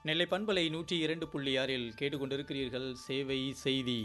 நெல்லை பண்பலை நூற்றி இரண்டு புள்ளி ஆறில் கேட்டுக்கொண்டிருக்கிறீர்கள் சேவை செய்தி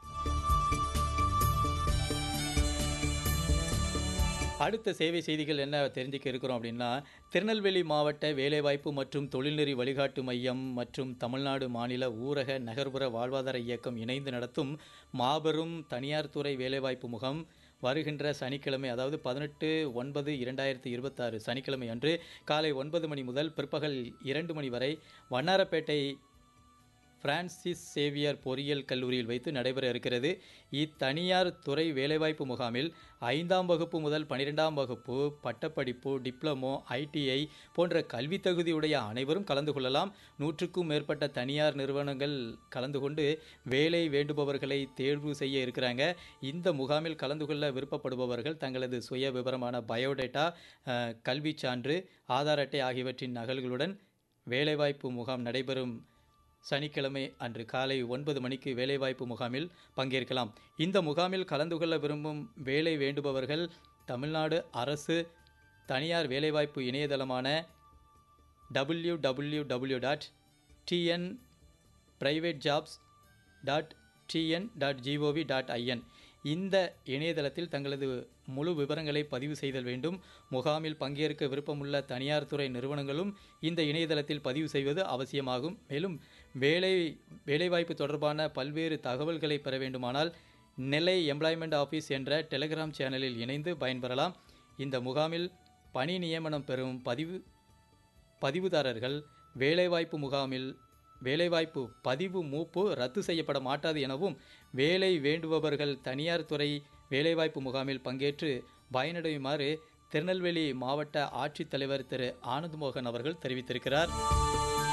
அடுத்த சேவை செய்திகள் என்ன தெரிஞ்சுக்க இருக்கிறோம் அப்படின்னா திருநெல்வேலி மாவட்ட வேலைவாய்ப்பு மற்றும் தொழில்நெறி வழிகாட்டு மையம் மற்றும் தமிழ்நாடு மாநில ஊரக நகர்ப்புற வாழ்வாதார இயக்கம் இணைந்து நடத்தும் மாபெரும் தனியார் துறை வேலைவாய்ப்பு முகாம் வருகின்ற சனிக்கிழமை அதாவது பதினெட்டு ஒன்பது இரண்டாயிரத்தி இருபத்தாறு சனிக்கிழமை அன்று காலை ஒன்பது மணி முதல் பிற்பகல் இரண்டு மணி வரை வண்ணாரப்பேட்டை பிரான்சிஸ் சேவியர் பொறியியல் கல்லூரியில் வைத்து நடைபெற இருக்கிறது இத்தனியார் துறை வேலைவாய்ப்பு முகாமில் ஐந்தாம் வகுப்பு முதல் பன்னிரெண்டாம் வகுப்பு பட்டப்படிப்பு டிப்ளமோ ஐடிஐ போன்ற கல்வி தகுதியுடைய அனைவரும் கலந்து கொள்ளலாம் நூற்றுக்கும் மேற்பட்ட தனியார் நிறுவனங்கள் கலந்து கொண்டு வேலை வேண்டுபவர்களை தேர்வு செய்ய இருக்கிறாங்க இந்த முகாமில் கலந்து கொள்ள விருப்பப்படுபவர்கள் தங்களது சுய விவரமான பயோடேட்டா அஹ், கல்விச் சான்று ஆதார் அட்டை ஆகியவற்றின் நகல்களுடன் வேலைவாய்ப்பு முகாம் நடைபெறும் சனிக்கிழமை அன்று காலை ஒன்பது மணிக்கு வேலைவாய்ப்பு முகாமில் பங்கேற்கலாம் இந்த முகாமில் கலந்து கொள்ள விரும்பும் வேலை வேண்டுபவர்கள் தமிழ்நாடு அரசு தனியார் வேலைவாய்ப்பு இணையதளமான W W W dot TN private jobs dot TN dot G O V dot IN இந்த இணையதளத்தில் தங்களது முழு விவரங்களை பதிவு செய்தல் வேண்டும் முகாமில் பங்கேற்க விருப்பமுள்ள தனியார் துறை நிறுவனங்களும் இந்த இணையதளத்தில் பதிவு செய்வது அவசியமாகும் மேலும் வேலை வேலைவாய்ப்பு தொடர்பான பல்வேறு தகவல்களை பெற வேண்டுமானால் நெல்லை எம்ப்ளாய்மெண்ட் ஆஃபீஸ் என்ற டெலிகிராம் சேனலில் இணைந்து பயன்பெறலாம் இந்த முகாமில் பணி நியமனம் பெறும் பதிவு பதிவுதாரர்கள் வேலைவாய்ப்பு முகாமில் வேலைவாய்ப்பு பதிவு மூப்பு ரத்து செய்யப்பட மாட்டாது எனவும் வேலை வேண்டுபவர்கள் தனியார் துறை வேலைவாய்ப்பு முகாமில் பங்கேற்று பயனடையுமாறு திருநெல்வேலி மாவட்ட ஆட்சித்தலைவர் திரு ஆனந்த் மோகன் அவர்கள் தெரிவித்திருக்கிறார்